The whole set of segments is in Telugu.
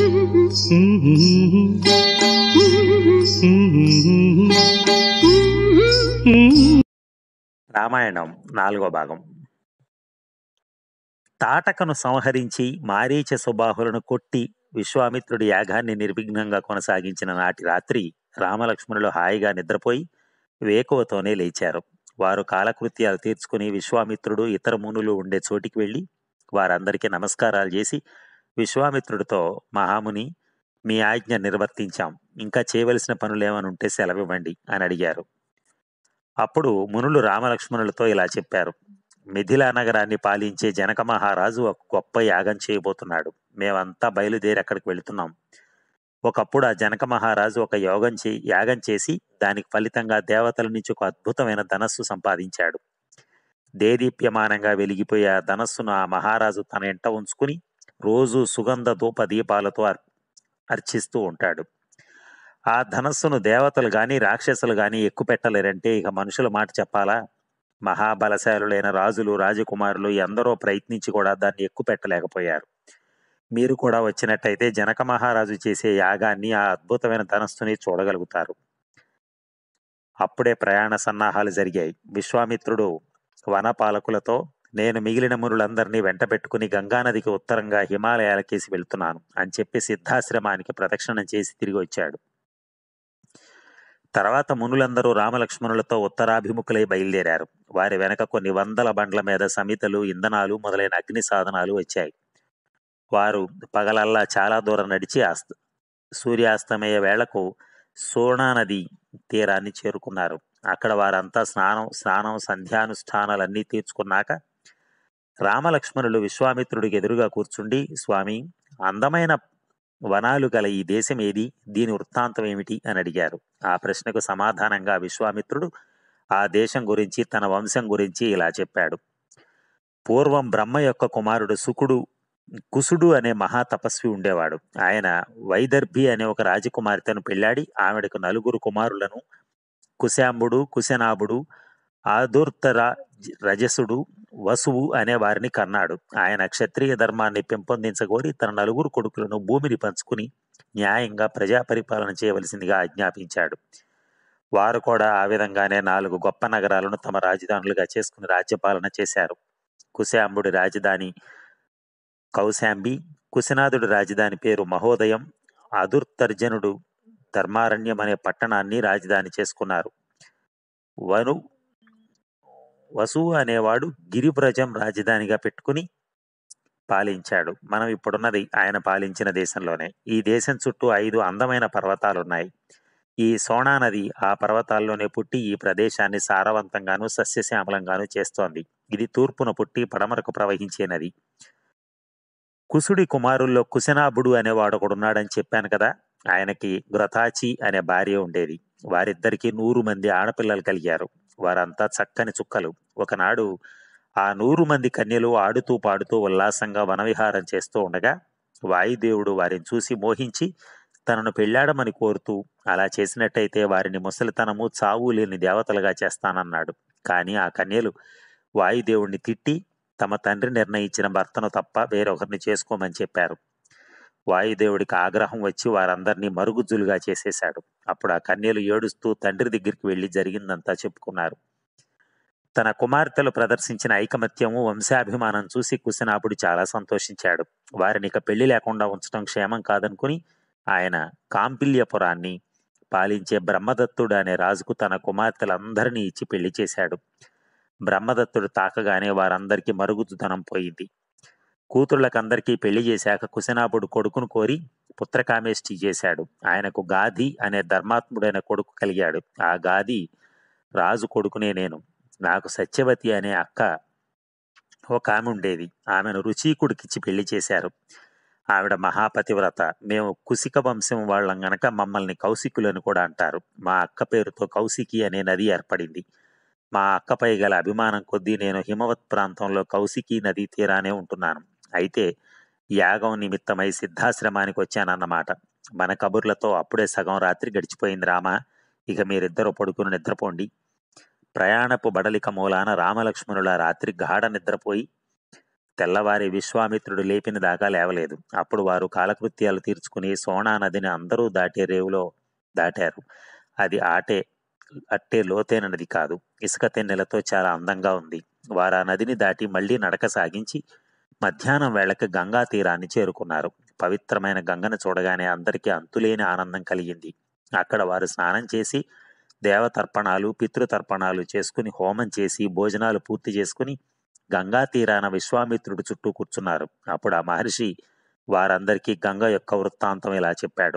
రామాయణం నాలుగో భాగం తాటకను సంహరించి మారీచ సుబాహులను కొట్టి విశ్వామిత్రుడి యాగాన్ని నిర్విఘ్నంగా కొనసాగించిన నాటి రాత్రి రామలక్ష్మణులు హాయిగా నిద్రపోయి వేకువతోనే లేచారు వారు కాలకృత్యాలు తీర్చుకుని విశ్వామిత్రుడు ఇతర మునులు ఉండే చోటికి వెళ్ళి వారందరికీ నమస్కారాలు చేసి విశ్వామిత్రుడితో మహాముని మీ ఆజ్ఞ నిర్వర్తించాం ఇంకా చేయవలసిన పనులేమని ఉంటే సెలవివ్వండి అని అడిగారు అప్పుడు మునులు రామలక్ష్మణులతో ఇలా చెప్పారు మిథిలా నగరాన్ని పాలించే జనక మహారాజు ఒక గొప్ప యాగం చేయబోతున్నాడు మేమంతా బయలుదేరి అక్కడికి వెళుతున్నాం ఒకప్పుడు ఆ జనక మహారాజు ఒక యోగం చే యాగం చేసి దానికి ఫలితంగా దేవతల నుంచి ఒక అద్భుతమైన ధనస్సు సంపాదించాడు దేదీప్యమానంగా వెలిగిపోయే ఆ ధనస్సును ఆ మహారాజు తన ఇంట ఉంచుకుని రోజు సుగంధ ధూప దీపాలతో అర్- అర్చిస్తూ ఉంటాడు ఆ ధనస్సును దేవతలు గాని రాక్షసులు గాని ఎక్కుపెట్టలేరంటే ఇక మనుషుల మాట చెప్పాలా మహాబలశాలులైన రాజులు రాజకుమారులు ఎందరో ప్రయత్నించి కూడా దాన్ని ఎక్కుపెట్టలేకపోయారు మీరు కూడా వచ్చినట్టయితే జనక మహారాజు చేసే యాగాన్ని ఆ అద్భుతమైన ధనస్సుని చూడగలుగుతారు అప్పుడే ప్రయాణ సన్నాహాలు జరిగాయి విశ్వామిత్రుడు వనపాలకులతో నేను మిగిలిన మునులందరినీ వెంట పెట్టుకుని గంగానదికి ఉత్తరంగా హిమాలయాలకేసి వెళ్తున్నాను అని చెప్పి సిద్ధాశ్రమానికి ప్రదక్షిణం చేసి తిరిగి వచ్చాడు తర్వాత మునులందరూ రామలక్ష్మణులతో ఉత్తరాభిముఖులై బయలుదేరారు వారి వెనక కొన్ని వందల బండ్ల మీద సమితలు ఇంధనాలు మొదలైన అగ్ని సాధనాలు వచ్చాయి వారు పగలల్లా చాలా దూరం నడిచి అస్త సూర్యాస్తమయ వేళకు సోనా నది తీరాన్ని చేరుకున్నారు అక్కడ వారంతా స్నానం స్నానం సంధ్యానుష్ఠానాలన్నీ తీర్చుకున్నాక రామలక్ష్మణులు విశ్వామిత్రుడికి ఎదురుగా కూర్చుండి స్వామి అందమైన వనాలు గల ఈ దేశం ఏది దీని వృత్తాంతం ఏమిటి అని అడిగారు ఆ ప్రశ్నకు సమాధానంగా విశ్వామిత్రుడు ఆ దేశం గురించి తన వంశం గురించి ఇలా చెప్పాడు పూర్వం బ్రహ్మ యొక్క కుమారుడు సుకుడు కుసుడు అనే మహా తపస్వి ఉండేవాడు ఆయన వైదర్భి అనే ఒక రాజకుమార్తెను పెళ్లాడి ఆవిడకు నలుగురు కుమారులను కుశాంబుడు కుశనాభుడు ఆదుర్తర రజసుడు వసువు అనే వారిని కన్నాడు ఆయన క్షత్రియ ధర్మాన్ని పెంపొందించగోరి తన నలుగురు కొడుకులను భూమిని పంచుకుని న్యాయంగా ప్రజా పరిపాలన చేయవలసిందిగా ఆజ్ఞాపించాడు వారు కూడా ఆ విధంగానే నాలుగు గొప్ప నగరాలను తమ రాజధానులుగా చేసుకుని రాజ్యపాలన చేశారు కుశాంబుడి రాజధాని కౌశాంబి కుశనాథుడి రాజధాని పేరు మహోదయం అదుర్తర్జనుడు ధర్మారణ్యం అనే పట్టణాన్ని రాజధాని చేసుకున్నారు వను వసువు అనేవాడు గిరివ్రజం రాజధానిగా పెట్టుకుని పాలించాడు మనం ఇప్పుడున్నది ఆయన పాలించిన దేశంలోనే ఈ దేశం చుట్టూ ఐదు అందమైన పర్వతాలున్నాయి ఈ సోనా నది ఆ పర్వతాల్లోనే పుట్టి ఈ ప్రదేశాన్ని సారవంతంగాను సస్యశ్యామలంగాను చేస్తోంది ఇది తూర్పున పుట్టి పడమరకు ప్రవహించే నది కుసుడి కుమారుల్లో కుశనాభుడు అనేవాడు ఒకడున్నాడని చెప్పాను కదా ఆయనకి గ్రతాచి అనే భార్య ఉండేది వారిద్దరికీ నూరు మంది ఆడపిల్లలు కలిగారు వారంతా చక్కని చుక్కలు ఒకనాడు ఆ నూరు మంది కన్యలు ఆడుతూ పాడుతూ ఉల్లాసంగా వనవిహారం చేస్తూ ఉండగా వాయుదేవుడు వారిని చూసి మోహించి తనను పెళ్లాడమని కోరుతూ అలా చేసినట్టయితే వారిని ముసలితనము చావు లేని దేవతలుగా చేస్తానన్నాడు కానీ ఆ కన్యలు వాయుదేవుణ్ణి తిట్టి తమ తండ్రి నిర్ణయించిన భర్తను తప్ప వేరొకరిని చేసుకోమని చెప్పారు వాయుదేవుడికి ఆగ్రహం వచ్చి వారందరినీ మరుగుజ్జులుగా చేసేశాడు అప్పుడు ఆ కన్యలు ఏడుస్తూ తండ్రి దగ్గరికి వెళ్లి జరిగిందంతా చెప్పుకున్నారు తన కుమార్తెలు ప్రదర్శించిన ఐకమత్యము వంశాభిమానం చూసి కుశనాపుడు చాలా సంతోషించాడు వారిని ఇక పెళ్లి లేకుండా ఉంచడం క్షేమం కాదనుకుని ఆయన కాంపిల్యపురాన్ని పాలించే బ్రహ్మదత్తుడు అనే రాజుకు తన కుమార్తెలందరినీ ఇచ్చి పెళ్లి చేశాడు బ్రహ్మదత్తుడు తాకగానే వారందరికీ మరుగుజ్జుతనం పోయింది కూతుళ్ళకందరికీ పెళ్లి చేశాక కుశనాభుడు కొడుకును కోరి పుత్రకామేష్టి చేశాడు ఆయనకు గాది అనే ధర్మాత్ముడైన కొడుకు కలిగాడు ఆ గాది రాజు కొడుకునే నేను నాకు సత్యవతి అనే అక్క ఒక ఆమె ఉండేది ఆమెను రుచీకుడికిచ్చి పెళ్లి చేశారు ఆవిడ మహాపతివ్రత మేము కుసిక వంశం వాళ్ళం గనక మమ్మల్ని కౌశికులని కూడా అంటారు మా అక్క పేరుతో కౌశికి అనే నది ఏర్పడింది మా అక్కపై గల అభిమానం కొద్దీ నేను హిమవత్ ప్రాంతంలో కౌశికి నదీ తీరానే ఉంటున్నాను అయితే యాగం నిమిత్తమై సిద్ధాశ్రమానికి వచ్చానన్నమాట మన కబుర్లతో అప్పుడే సగం రాత్రి గడిచిపోయింది రామా ఇక మీరిద్దరూ పడుకుని నిద్రపోండి ప్రయాణపు బడలిక మూలాన రామలక్ష్మణుల రాత్రి గాఢ నిద్రపోయి తెల్లవారి విశ్వామిత్రుడు లేపిన దాకా లేవలేదు అప్పుడు వారు కాలకృత్యాలు తీర్చుకుని సోనా నదిని అందరూ దాటే రేవులో దాటారు అది ఆటే అట్టే లోతైన నది కాదు ఇసుక తెన్నెలతో చాలా అందంగా ఉంది వారు ఆ నదిని దాటి మళ్లీ నడక సాగించి మధ్యాహ్నం వేళకి గంగా తీరాన్ని చేరుకున్నారు పవిత్రమైన గంగను చూడగానే అందరికీ అంతులేని ఆనందం కలిగింది అక్కడ వారు స్నానం చేసి దేవతర్పణాలు పితృతర్పణాలు చేసుకుని హోమం చేసి భోజనాలు పూర్తి చేసుకుని గంగా తీరాన విశ్వామిత్రుడు చుట్టూ కూర్చున్నారు అప్పుడు ఆ మహర్షి వారందరికీ గంగ యొక్క వృత్తాంతం ఇలా చెప్పాడు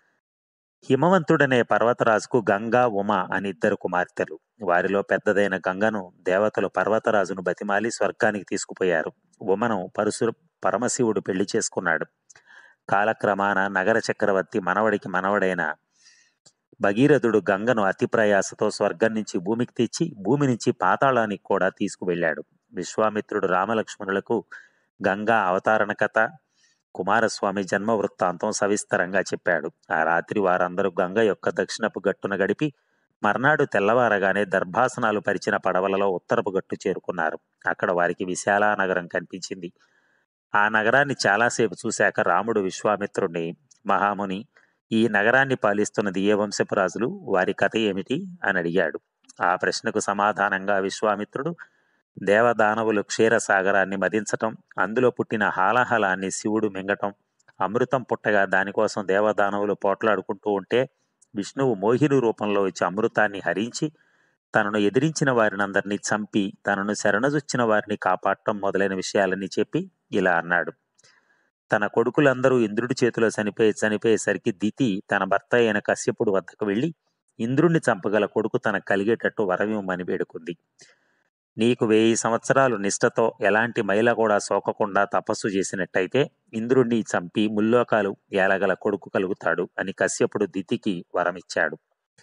హిమవంతుడనే పర్వతరాజుకు గంగా ఉమ అని ఇద్దరు కుమార్తెలు వారిలో పెద్దదైన గంగను దేవతలు పర్వతరాజును బతిమాలి స్వర్గానికి తీసుకుపోయారు ఉమను పరశు పరమశివుడు పెళ్లి చేసుకున్నాడు కాలక్రమాన నగర చక్రవర్తి మనవడికి మనవడైన భగీరథుడు గంగను అతి ప్రయాసతో స్వర్గం నుంచి భూమికి తెచ్చి భూమి నుంచి పాతాళానికి కూడా తీసుకువెళ్ళాడు విశ్వామిత్రుడు రామలక్ష్మణులకు గంగా అవతారణ కథ కుమారస్వామి జన్మ వృత్తాంతం సవిస్తరంగా చెప్పాడు ఆ రాత్రి వారందరూ గంగ యొక్క దక్షిణపు గట్టున గడిపి మర్నాడు తెల్లవారగానే దర్భాసనాలు పరిచిన పడవలలో ఉత్తరపు గట్టు చేరుకున్నారు అక్కడ వారికి విశాలా నగరం కనిపించింది ఆ నగరాన్ని చాలాసేపు చూశాక రాముడు విశ్వామిత్రుడిని మహాముని ఈ నగరాన్ని పాలిస్తున్నది ఏ వంశపు రాజులు వారి కథ ఏమిటి అని అడిగాడు ఆ ప్రశ్నకు సమాధానంగా విశ్వామిత్రుడు దేవదానవులు క్షీరసాగరాన్ని మదించటం అందులో పుట్టిన హాలాహలాన్ని శివుడు మింగటం అమృతం పుట్టగా దానికోసం దేవదానవులు పోట్లాడుకుంటూ ఉంటే విష్ణువు మోహిని రూపంలో వచ్చి అమృతాన్ని హరించి తనను ఎదిరించిన వారిని అందరినీ చంపి తనను శరణజొచ్చిన వారిని కాపాడటం మొదలైన విషయాలన్నీ చెప్పి ఇలా అన్నాడు తన కొడుకులందరూ ఇంద్రుడి చేతిలో చనిపోయి చనిపోయేసరికి దితి తన భర్త అయిన కశ్యపుడు వద్దకు వెళ్ళి ఇంద్రుణ్ణి చంపగల కొడుకు తనకు కలిగేటట్టు వరమిమ్మని వేడుకుంది నీకు వెయ్యి సంవత్సరాలు నిష్ఠతో ఎలాంటి మైల కూడా సోకకుండా తపస్సు చేసినట్టయితే ఇంద్రుణ్ణి చంపి ముల్లోకాలు ఏలగల కొడుకు కలుగుతాడు అని కశ్యపుడు దితికి వరమిచ్చాడు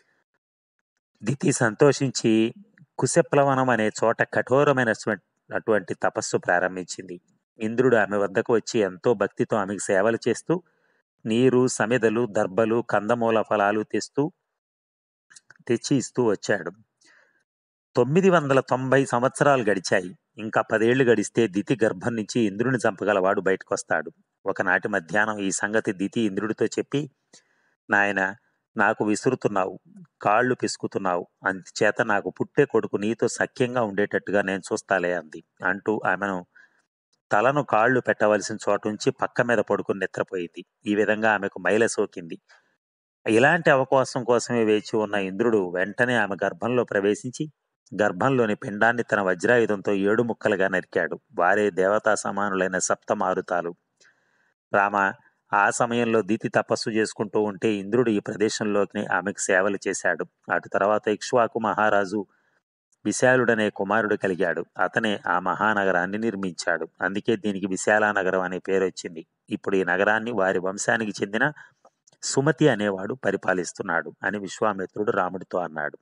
దితి సంతోషించి కుశప్లవనం అనే చోట కఠోరమైన అటువంటి తపస్సు ప్రారంభించింది ఇంద్రుడు ఆమె వద్దకు వచ్చి ఎంతో భక్తితో ఆమెకు సేవలు చేస్తూ నీరు సమిదలు దర్భలు కందమూల ఫలాలు తెస్తూ తెచ్చి ఇస్తూ వచ్చాడు తొమ్మిది వందల తొంభై సంవత్సరాలు గడిచాయి ఇంకా పదేళ్లు గడిస్తే దితి గర్భం నుంచి ఇంద్రుని చంపగలవాడు బయటకొస్తాడు ఒకనాటి మధ్యాహ్నం ఈ సంగతి దితి ఇంద్రుడితో చెప్పి నాయన నాకు విసురుతున్నావు కాళ్ళు పిసుకుతున్నావు అందుచేత నాకు పుట్టే కొడుకు నీతో సఖ్యంగా ఉండేటట్టుగా నేను చూస్తాలే అంది అంటూ ఆమెను తలను కాళ్ళు పెట్టవలసిన చోటుంచి పక్క మీద పడుకుని నిద్రపోయింది ఈ విధంగా ఆమెకు మైల సోకింది ఇలాంటి అవకాశం కోసమే వేచి ఉన్న ఇంద్రుడు వెంటనే ఆమె గర్భంలో ప్రవేశించి గర్భంలోని పిండాన్ని తన వజ్రాయుధంతో ఏడు ముక్కలుగా నరికాడు వారే దేవతా సమానులైన సప్త మారుతాలు రామ ఆ సమయంలో దితి తపస్సు చేసుకుంటూ ఉంటే ఇంద్రుడు ఈ ప్రదేశంలోకి ఆమెకు సేవలు చేశాడు అటు తర్వాత ఇక్ష్వాకు మహారాజు విశాలుడనే కుమారుడు కలిగాడు అతనే ఆ మహానగరాన్ని నిర్మించాడు అందుకే దీనికి విశాలా నగరం అనే పేరు వచ్చింది ఇప్పుడు ఈ నగరాన్ని వారి వంశానికి చెందిన సుమతి అనేవాడు పరిపాలిస్తున్నాడు అని విశ్వామిత్రుడు రాముడితో అన్నాడు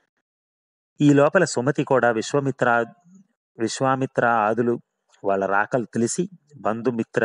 ఈ లోపల సుమతి కూడా విశ్వామిత్ర విశ్వామిత్ర ఆదులు వాళ్ళ రాకలు తెలిసి బంధుమిత్ర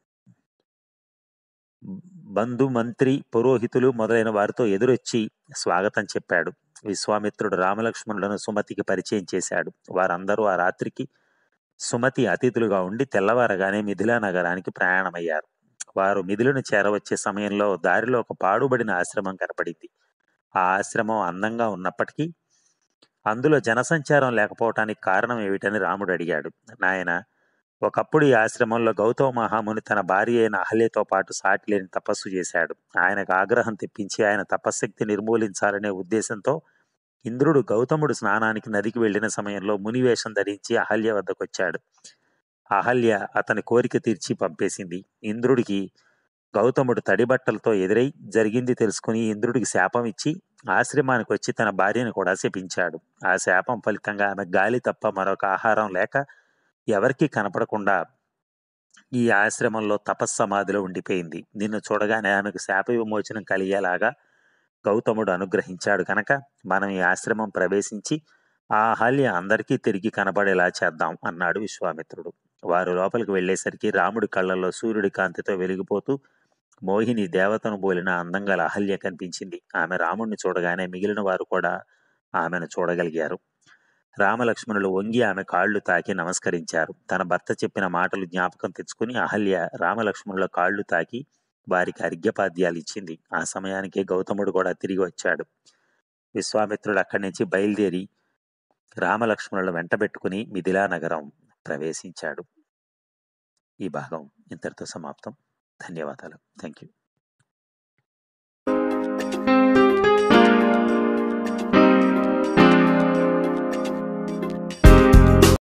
బంధు మంత్రి పురోహితులు మొదలైన వారితో ఎదురొచ్చి స్వాగతం చెప్పాడు విశ్వామిత్రుడు రామలక్ష్మణులను సుమతికి పరిచయం చేశాడు వారందరూ ఆ రాత్రికి సుమతి అతిథులుగా ఉండి తెల్లవారగానే మిథిలా నగరానికి ప్రయాణమయ్యారు వారు మిథిలను చేరవచ్చే సమయంలో దారిలో ఒక పాడుబడిన ఆశ్రమం కనపడింది ఆ ఆశ్రమం అందంగా ఉన్నప్పటికీ అందులో జనసంచారం లేకపోవటానికి కారణం ఏమిటని రాముడు అడిగాడు నాయన ఒకప్పుడు ఈ ఆశ్రమంలో గౌతమ మహాముని తన భార్య అయిన అహల్యతో పాటు సాటి లేని తపస్సు చేశాడు ఆయనకు ఆగ్రహం తెప్పించి ఆయన తపశ్శక్తి నిర్మూలించాలనే ఉద్దేశంతో ఇంద్రుడు గౌతముడు స్నానానికి నదికి వెళ్లిన సమయంలో మునివేషం ధరించి అహల్య వద్దకొచ్చాడు అహల్య అతని కోరిక తీర్చి పంపేసింది ఇంద్రుడికి గౌతముడు తడిబట్టలతో ఎదురై జరిగింది తెలుసుకుని ఇంద్రుడికి శాపం ఇచ్చి ఆశ్రమానికి వచ్చి తన భార్యను కూడా శపించాడు ఆ శాపం ఫలితంగా ఆమె గాలి తప్ప మరొక ఆహారం లేక ఎవరికీ కనపడకుండా ఈ ఆశ్రమంలో తపస్సమాధిలో ఉండిపోయింది నిన్ను చూడగానే ఆమెకు శాప విమోచనం కలిగేలాగా గౌతముడు అనుగ్రహించాడు కనుక మనం ఈ ఆశ్రమం ప్రవేశించి ఆ అహల్య అందరికీ తిరిగి కనబడేలా చేద్దాం అన్నాడు విశ్వామిత్రుడు వారు లోపలికి వెళ్లేసరికి రాముడి కళ్ళల్లో సూర్యుడి కాంతితో వెలిగిపోతూ మోహిని దేవతను పోలిన అందంగల అహల్య కనిపించింది ఆమె రాముడిని చూడగానే మిగిలిన వారు కూడా ఆమెను చూడగలిగారు రామలక్ష్మణులు వంగి ఆమె కాళ్ళు తాకి నమస్కరించారు తన భర్త చెప్పిన మాటలు జ్ఞాపకం తెచ్చుకుని అహల్య రామలక్ష్మణుల కాళ్ళు తాకి వారికి అర్ఘ్యపాద్యాలు ఇచ్చింది ఆ సమయానికి గౌతముడు కూడా తిరిగి వచ్చాడు విశ్వామిత్రుడు అక్కడి నుంచి బయలుదేరి రామలక్ష్మణుల వెంటబెట్టుకుని మిథిలా నగరం ప్రవేశించాడు ఈ భాగం ఇంతటితో సమాప్తం ధన్యవాదాలు థ్యాంక్ యూ